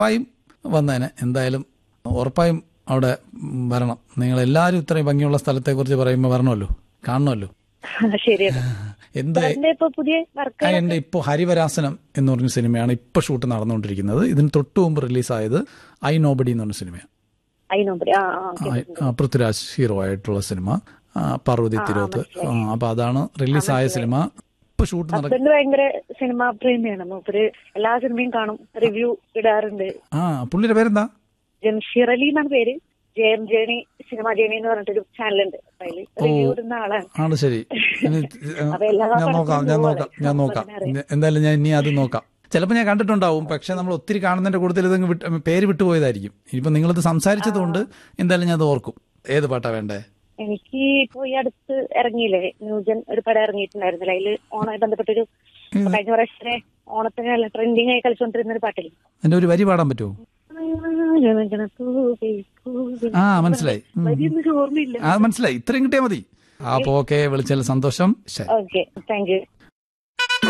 ഉറപ്പായും വന്നേനെ എന്തായാലും ഉറപ്പായും അവിടെ ഉം, വരണം നിങ്ങൾ എല്ലാവരും ഇത്രയും ഭംഗിയുള്ള സ്ഥലത്തെക്കുറിച്ച് പറയുമ്പോൾ വരണമല്ലോ കാണണമല്ലോ ശരിയാണ് എന്ത് സാറിന്റെ ഇപ്പൊ പുതിയ വർക്ക് ആ, എന്റെ ഇപ്പോൾ ഹരിവരാസനം എന്ന് പറഞ്ഞ സിനിമയാണ് ഇപ്പൊ ഷൂട്ട് നടന്നുകൊണ്ടിരിക്കുന്നത് ഇതിന് തൊട്ടു മുമ്പ് റിലീസായത് ഐ നോബഡി എന്ന് പറഞ്ഞ സിനിമയാണ് അതിനോമ്പരി ആ ആ ആ, ആ, പൃഥ്വിരാജ് ഹീറോ ആയിട്ടുള്ള സിനിമ ആ, പാർവതി തിരോത്ത് ആ, അപ്പൊ അതാണ് റിലീസായ സിനിമ ഇപ്പൊ ഷൂട്ട് നടക്കും ഹസ്ബൻഡ് ഭയങ്കര സിനിമ പ്രേമിയാണ് മൂപ്പര് എല്ലാ സിനിമയും കാണും റിവ്യൂ ഇടാറുണ്ട് ആ പുള്ളിയുടെ പേരെന്താ ജംഷീർ അലി എന്നാണ് പേര് ജയം ജേണി സിനിമ ജേണി എന്ന് പറഞ്ഞിട്ടൊരു ചാനലുണ്ട് അതില് റിവ്യൂ ഇടുന്ന ആളാണ് ആണ് ശരി ഇനി, ആ, അപ്പൊ എല്ലാ ഞാൻ നോക്കാം ഞാൻ പടത്തിലും നോക്കാം ഞാൻ പോലെ. നോക്കാം ഇനി എന്തായാലും ഞാൻ ഇനി അത് നോക്കാം ചിലപ്പോൾ ഞാൻ കണ്ടിട്ടുണ്ടാവും പക്ഷെ നമ്മൾ ഒത്തിരി കാണുന്നതിന്റെ കൂട്ടത്തിൽ ഇതങ്ങ് വിട്ട് പേര് വിട്ടുപോയതായിരിക്കും ഇനിയിപ്പോ നിങ്ങളിത് സംസാരിച്ചത് കൊണ്ട് എന്തായാലും ഞാൻ അത് ഓർക്കും ഏത് പാട്ടാ വേണ്ടേ എനിക്ക് ഇപ്പൊ ഈ അടുത്ത് ഇറങ്ങിയില്ലേ ന്യൂജൻ ഒരു പടം ഇറങ്ങിയിട്ടുണ്ടായിരുന്നില്ല അതില് ഓണമായി ബന്ധപ്പെട്ടൊരു കഴിഞ്ഞ പ്രാവശ്യം ഓണത്തിന് നല്ല ട്രെൻഡിങ് ആയി കളിച്ചുകൊണ്ടിരുന്ന ഒരു പാട്ടില്ലേ എന്റെ ഒരു വരി പാടാൻ പറ്റുമോ ആ മനസ്സിലായി ഉം. വരിയൊന്നും ഓർമ്മയില്ല ആ മനസ്സിലായി ഇത്രയും കിട്ടിയാൽ മതി ആ അപ്പൊ ഓക്കെ വിളിച്ചാൽ സന്തോഷം ശരി ഓക്കെ താങ്ക് യു